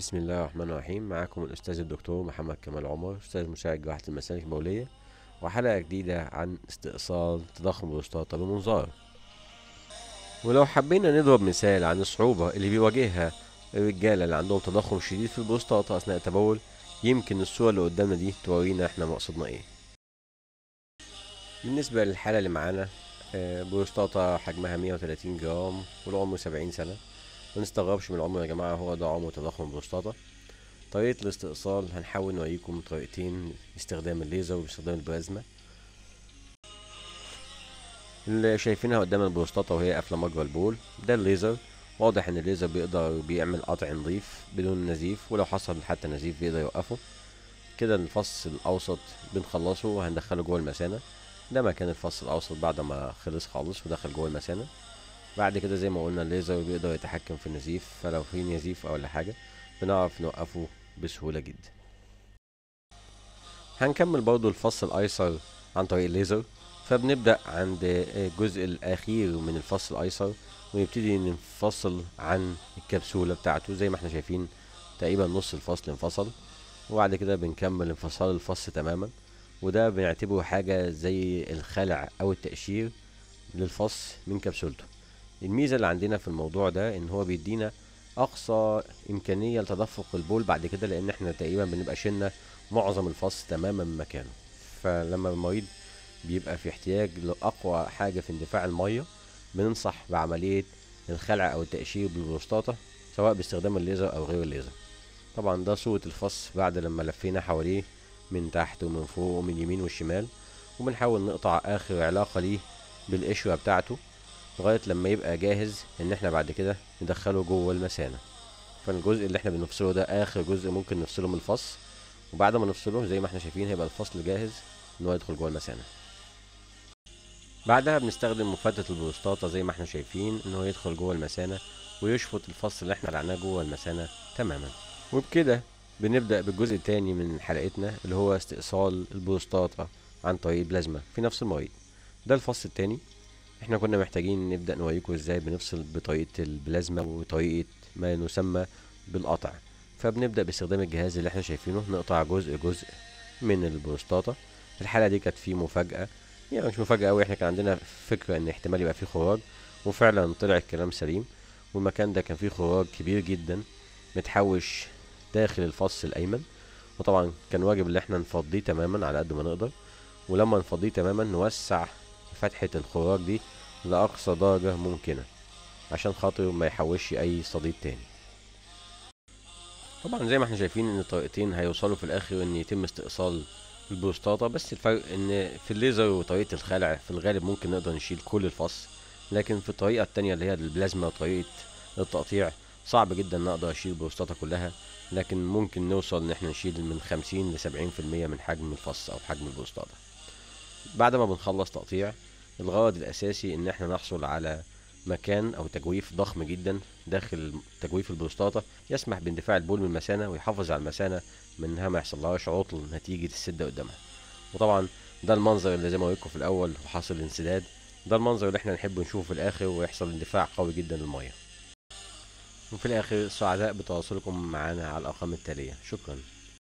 بسم الله الرحمن الرحيم معاكم الأستاذ الدكتور محمد كمال عمر أستاذ مساعد جراحة المسالك البولية وحلقة جديدة عن استئصال تضخم البروستاتا بمنظار ولو حبينا نضرب مثال عن الصعوبة اللي بيواجهها الرجالة اللي عندهم تضخم شديد في البروستاتا أثناء التبول يمكن الصورة اللي قدامنا دي تورينا احنا مقصدنا ايه بالنسبة للحالة اللي معانا آه، بروستاتا حجمها 130 جرام والعمر 70 سنة ما نستغربش من العمر يا جماعة هو ده عمر تضخم البروستاتا طريقة الاستئصال هنحاول نوريكم طريقتين باستخدام الليزر وباستخدام البلازما اللي شايفينها قدام البروستاتا وهي قافلة مجرى البول ده الليزر واضح ان الليزر بيقدر بيعمل قطع نظيف بدون نزيف ولو حصل حتى نزيف بيقدر يوقفه كده الفص الاوسط بنخلصه وهندخله جوه المثانة ده مكان الفص الاوسط بعد ما خلص خالص ودخل جوه المثانة بعد كده زي ما قلنا الليزر بيقدر يتحكم في النزيف فلو في نزيف او ولا حاجة بنعرف نوقفه بسهولة جدا هنكمل برضو الفص الايسر عن طريق الليزر فبنبدأ عند الجزء الأخير من الفص الأيسر ونبتدي ننفصل عن الكبسولة بتاعته زي ما احنا شايفين تقريبا نص الفصل انفصل وبعد كده بنكمل انفصال الفص تماما وده بنعتبره حاجة زي الخلع أو التقشير للفص من كبسولته الميزة اللي عندنا في الموضوع ده إن هو بيدينا أقصى إمكانية لتدفق البول بعد كده لأن احنا تقريبا بنبقى شلنا معظم الفص تماما من مكانه فلما المريض بيبقى في احتياج لأقوى حاجة في اندفاع المية بننصح بعملية الخلع أو التقشير بالبروستاتا سواء باستخدام الليزر أو غير الليزر طبعا ده صورة الفص بعد لما لفينا حواليه من تحت ومن فوق ومن اليمين والشمال وبنحاول نقطع آخر علاقة ليه بالقشرة بتاعته لغاية لما يبقى جاهز إن احنا بعد كده ندخله جوه المثانة فالجزء اللي احنا بنفصله ده آخر جزء ممكن نفصله من الفص وبعد ما نفصله زي ما احنا شايفين هيبقى الفصل جاهز إن هو يدخل جوه المثانة بعدها بنستخدم مفتت البروستاتا زي ما احنا شايفين ان هو يدخل جوه المثانة ويشفط الفص اللي احنا لعناه جوه المثانة تماما وبكده بنبدأ بالجزء التاني من حلقتنا اللي هو استئصال البروستاتا عن طريق البلازما في نفس المريض ده الفص التاني احنا كنا محتاجين نبدأ نوريكم ازاي بنفصل بطريقة البلازما وطريقة ما يسمى بالقطع فبنبدأ باستخدام الجهاز اللي احنا شايفينه نقطع جزء جزء من البروستاتا في الحالة دي كانت في مفاجأة يعني مش مفاجأة أوي احنا كان عندنا فكرة إن احتمال يبقى فيه خراج وفعلا طلع الكلام سليم والمكان ده كان فيه خراج كبير جدا متحوش داخل الفص الأيمن وطبعا كان واجب إن احنا نفضيه تماما على قد ما نقدر ولما نفضيه تماما نوسع فتحة الخراج دي لأقصى درجة ممكنة عشان خاطر ما يحوش أي صديد تاني طبعا زي ما احنا شايفين ان الطريقتين هيوصلوا في الاخر ان يتم استئصال البروستاتا بس الفرق ان في الليزر وطريقة الخلع في الغالب ممكن نقدر نشيل كل الفص لكن في الطريقة التانية اللي هي البلازما وطريقة التقطيع صعب جدا نقدر اشيل البروستاتا كلها لكن ممكن نوصل ان احنا نشيل من خمسين لسبعين في المية من حجم الفص او حجم البروستاتا بعد ما بنخلص تقطيع الغرض الاساسي ان احنا نحصل على مكان او تجويف ضخم جدا داخل تجويف البروستاتا يسمح باندفاع البول من المثانه ويحافظ على المثانه من انها ما يحصلهاش عطل نتيجه السده قدامها وطبعا ده المنظر اللي زي ما قلت في الاول وحصل انسداد ده المنظر اللي احنا نحب نشوفه في الاخر ويحصل اندفاع قوي جدا للميه وفي الاخر سعداء بتواصلكم معنا على الارقام التاليه شكرا